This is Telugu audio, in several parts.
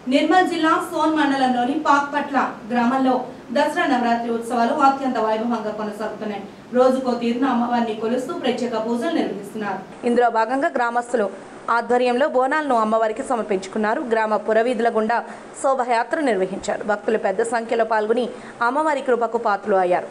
నిర్మల్ జిల్లా సోన్ మండలంలోని పాక్పట్ల గ్రామంలో దసరా నవరాత్రి ఉత్సవాలు అత్యంత వైభవంగా కొనసాగుతున్నాయి రోజుకో తీరున అమ్మవారిని కొలుస్తూ ప్రత్యేక పూజలు నిర్వహిస్తున్నారు ఇందులో భాగంగా గ్రామస్తులు ఆధ్వర్యంలో బోనాలను అమ్మవారికి సమర్పించుకున్నారు గ్రామ పురవీధుల గుండా శోభయాత్ర నిర్వహించారు భక్తులు పెద్ద సంఖ్యలో పాల్గొని అమ్మవారి కృపకు పాత్రలు అయ్యారు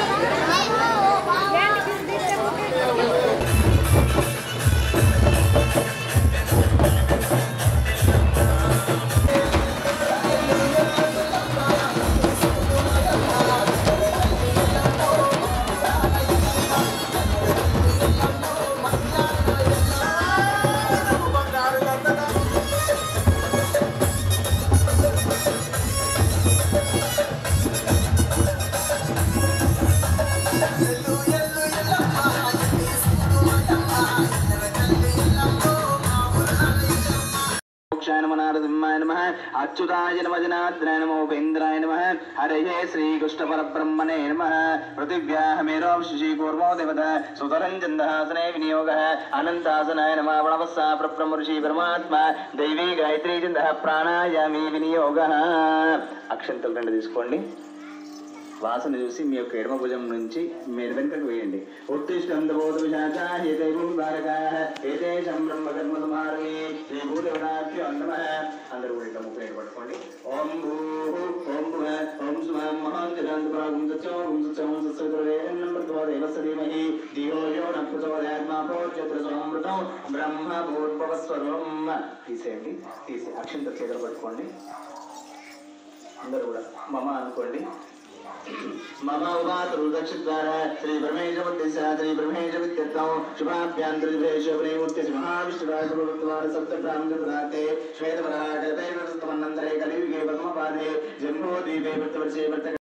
మోక్షాయ నమ నారసింహాయ నమ అచ్యుతాయ నమ జనార్దనాయ నమ ఉపేంద్రాయ నమ హరయే శ్రీకృష్ణ పరబ్రహ్మణే నమ పృథివ్యాహమేరో శిశి కూర్మో దేవత సుతరంజందహాసనే వినియోగ అనంతాసనాయ నమ ప్రణవస్సా ప్రబ్రహ్మ ఋషి పరమాత్మ దైవీ గాయత్రీ చంద ప్రాణాయామి వినియోగ అక్షంతలు రెండు తీసుకోండి వాసన చూసి మీ యొక్క ఎడమ భుజం నుంచి మీరు వెనుకకు వేయండి ఉత్తిష్టంతబోధ విశాఖ ఏతే భారక ఏతే బ్రహ్మ కర్మ సమారమే శ్రీ భూదేవతాభ్యో నమః అందరూ కూడా ఇట్లా ముగ్గురు ఏడు పట్టుకోండి ఓం భూ ఓం భువ ఓం సుమ మహాన్ జగంత ప్రాగం సత్యం ఓం సత్యం సత్సవితురే నంబర్తో దేవస్య ధీమహి ధియో యో న ప్రచోదయాత్ మా ప్రోచ్యత్ర సోమృతం బ్రహ్మ భూర్భవస్వరం తీసేయండి తీసే అక్షంత చేతులు పట్టుకోండి అందరూ కూడా మమ అనుకోండి మమ ఉమాతరు దక్షిద్వార శ్రీ బ్రహ్మేశముద్దేశ శ్రీ బ్రహ్మేశమిత్యర్థం శుభాభ్యాంతరిభేషముత్య మహావిష్ణురాజభగవార సప్తగ్రామతే శ్వేతవరాటతైర్వస్తమన్నంతరే కలియుగే ప్రథమపాదే జంబోదీపే వృత్తవర్షే వర్తక